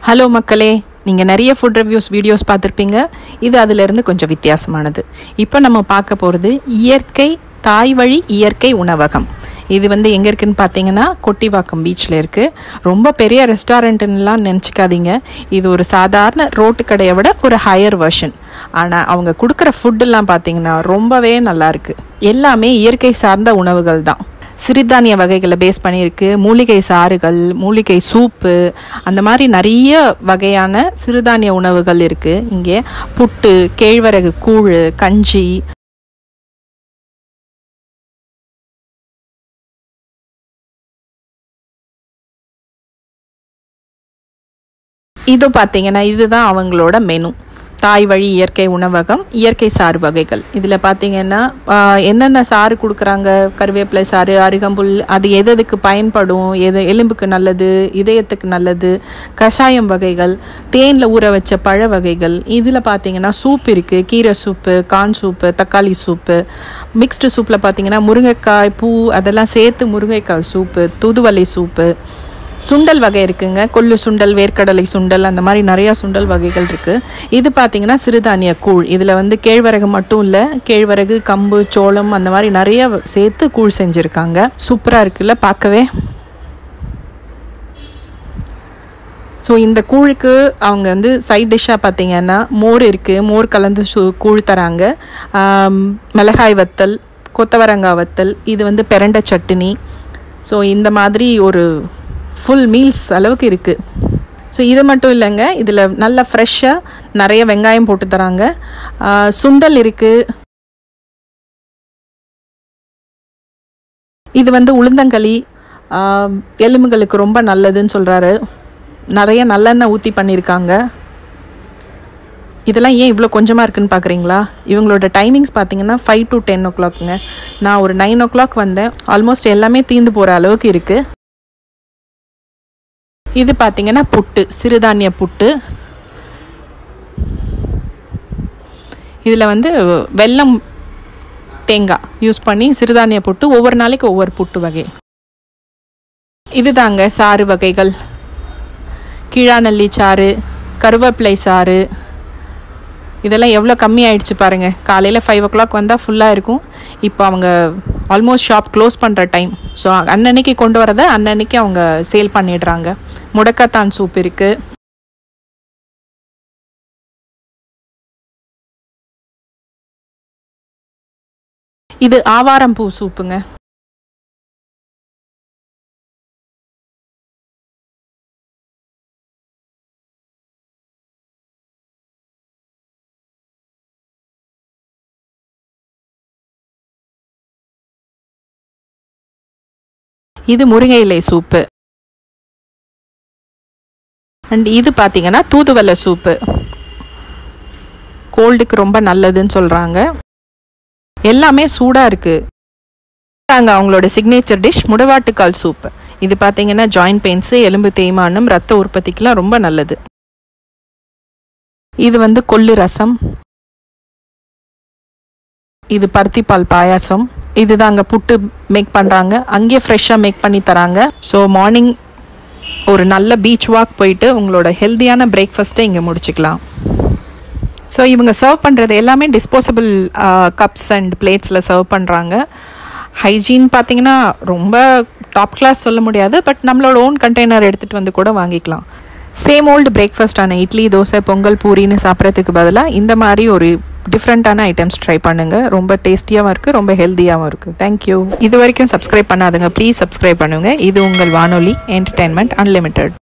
hello மக்களே நீங்கள் நிறைய ஃபுட் ரிவ்யூஸ் வீடியோஸ் பார்த்துருப்பீங்க இது அதிலிருந்து கொஞ்சம் வித்தியாசமானது இப்போ நம்ம பார்க்க போகிறது இயற்கை தாய் வழி இயற்கை உணவகம் இது வந்து எங்கே இருக்குன்னு பார்த்தீங்கன்னா கொட்டிவாக்கம் பீச்சில் இருக்குது ரொம்ப பெரிய ரெஸ்டாரண்ட்டுன்னெலாம் நினச்சிக்காதீங்க இது ஒரு சாதாரண ரோட்டு கடையை விட ஒரு ஹையர் வெர்ஷன் ஆனால் அவங்க கொடுக்குற ஃபுட்டெல்லாம் பார்த்தீங்கன்னா ரொம்பவே நல்லா இருக்கு எல்லாமே இயற்கை சார்ந்த உணவுகள் தான் சிறுதானிய வகைகளை பேஸ் பண்ணியிருக்கு மூலிகை சாறுகள் மூலிகை சூப்பு அந்த மாதிரி நிறைய வகையான சிறுதானிய உணவுகள் இருக்குது இங்கே புட்டு கேழ்வரகு கூழ் கஞ்சி இது பார்த்தீங்கன்னா இதுதான் அவங்களோட மெனு தாய் வழி இயற்கை உணவகம் இயற்கை சாறு வகைகள் இதில் பார்த்தீங்கன்னா ஆஹ், எந்தெந்த சாறு கொடுக்குறாங்க கருவேப்பிலை சாறு அருகம்புல் அது எது எதுக்கு பயன்படும் எது எலும்புக்கு நல்லது இதயத்துக்கு நல்லது கஷாயம் வகைகள் தேனில் ஊற வச்ச பழ வகைகள் இதில் பார்த்தீங்கன்னா சூப் இருக்குது கீரை சூப்பு கான் சூப்பு தக்காளி சூப்பு மிக்ஸ்டு சூப்பில் பார்த்தீங்கன்னா முருங்கைக்காய் பூ அதெல்லாம் சேர்த்து முருங்கைக்காய் சூப்பு தூதுவளை சூப்பு சுண்டல் வகை இருக்குங்க கொள்ளு சுண்டல் வேர்க்கடலை சுண்டல் அந்த மாதிரி நிறையா சுண்டல் வகைகள் இருக்குது இது பார்த்தீங்கன்னா சிறுதானிய கூழ் இதில் வந்து கேழ்வரகு மட்டும் இல்லை கேழ்வரகு கம்பு சோளம் அந்த மாதிரி நிறைய வ- சேர்த்து கூழ் செஞ்சுருக்காங்க சூப்பராக இருக்குல்ல பார்க்கவே ஸோ இந்த கூழுக்கு அவங்க வந்து சைட் டிஷ்ஷாக பார்த்தீங்கன்னா மோர் இருக்குது மோர் கலந்து சு கூழ் தராங்க ஆம், மிளகாய் வத்தல் கொத்தவரங்காய் வத்தல் இது வந்து பெரண்டை சட்னி ஸோ இந்த மாதிரி ஒரு ஃபுல் மீல்ஸ் அளவுக்கு இருக்குது ஸோ இது மட்டும் இல்லைங்க இதில் நல்ல ஃப்ரெஷ்ஷாக நிறைய வெங்காயம் போட்டு தராங்க ஆ, சுண்டல் இருக்குது இது வந்து உளுந்தங்களி ஆம், எலும்புகளுக்கு ரொம்ப நல்லதுன்னு சொல்கிறாரு நிறைய நல்லெண்ணெய் ஊற்றி பண்ணியிருக்காங்க இதெல்லாம் ஏன் இவ்வளோ கொஞ்சமாக இருக்குன்னு பார்க்குறீங்களா இவங்களோட டைமிங்ஸ் பார்த்தீங்கன்னா ஃபைவ் டு டென் ஓ கிளாக்குங்க நான் ஒரு நைன் ஓ கிளாக் வந்தேன் ஆல்மோஸ்ட் எல்லாமே தீந்து போகிற அளவுக்கு இருக்குது இது பார்த்தீங்கன்னா புட்டு சிறுதானிய புட்டு இதில் வந்து வெல்லம் தேங்காய் யூஸ் பண்ணி சிறுதானிய புட்டு ஒவ்வொரு நாளைக்கு ஒவ்வொரு புட்டு வகை இதுதாங்க சாறு வகைகள் கீழாநெல்லி சாறு கருவேப்பிலை சாறு இதெல்லாம் எவ்வளோ கம்மி ஆயிடுச்சு பாருங்கள் காலையில் ஃபைவ் ஓ கிளாக் வந்தால் ஃபுல்லாக இருக்கும் இப்போ அவங்க ஆல்மோஸ்ட் ஷாப் க்ளோஸ் பண்ணுற டைம் ஸோ அன்னன்னைக்கு கொண்டு வரதை அன்னன்னைக்கு அவங்க சேல் பண்ணிடுறாங்க முடக்கத்தான் சூப் இருக்குது இது ஆவாரம் பூ சூப்புங்க இது முருங்கை இலை சூப்பு அண்ட் இது பார்த்தீங்கன்னா தூதுவளை சூப்பு கோல்டுக்கு ரொம்ப நல்லதுன்னு சொல்கிறாங்க எல்லாமே சூடாக இருக்குது தாங்க அவங்களோட சிக்னேச்சர் டிஷ் முடவாட்டுக்கால் சூப் இது பார்த்தீங்கன்னா ஜாயிண்ட் பெயின்ஸு எலும்பு தேய்மானம் ரத்த உற்பத்திக்கெலாம் ரொம்ப நல்லது இது வந்து கொள்ளு ரசம் இது பருத்திப்பால் பாயாசம் இதுதாங்க புட்டு மேக் பண்ணுறாங்க அங்கேயே ஃப்ரெஷ்ஷாக மேக் பண்ணி தராங்க ஸோ மார்னிங் ஒரு நல்ல பீச் வாக் போயிட்டு உங்களோட ஹெல்த்தியான பிரேக்ஃபாஸ்ட்டை இங்கே முடிச்சுக்கலாம் ஸோ இவங்க சர்வ் பண்ணுறது எல்லாமே டிஸ்போசபிள் கப்ஸ் அண்ட் பிளேட்ஸில் சர்வ் பண்ணுறாங்க ஹைஜீன் பார்த்தீங்கன்னா ரொம்ப டாப் கிளாஸ் சொல்ல முடியாது பட் நம்மளோட ஓன் கண்டெய்னர் எடுத்துகிட்டு வந்து கூட வாங்கிக்கலாம் சேம் ஓல்டு பிரேக்ஃபாஸ்டான இட்லி தோசை பொங்கல் பூரின்னு சாப்பிட்றதுக்கு பதிலாக இந்த மாதிரி ஒரு டிஃப்ரெண்ட்டான ஐட்டம்ஸ் ட்ரை பண்ணுங்கள் ரொம்ப டேஸ்டியாகவும் இருக்குது ரொம்ப ஹெல்த்தியாகவும் இருக்குது தேங்க்யூ இது வரைக்கும் சப்ஸ்கிரைப் பண்ணாதுங்க ப்ளீஸ் சப்ஸ்கிரைப் பண்ணுங்கள் இது உங்கள் வானொலி என்டர்டைன்மெண்ட் அன்லிமிட்டெட்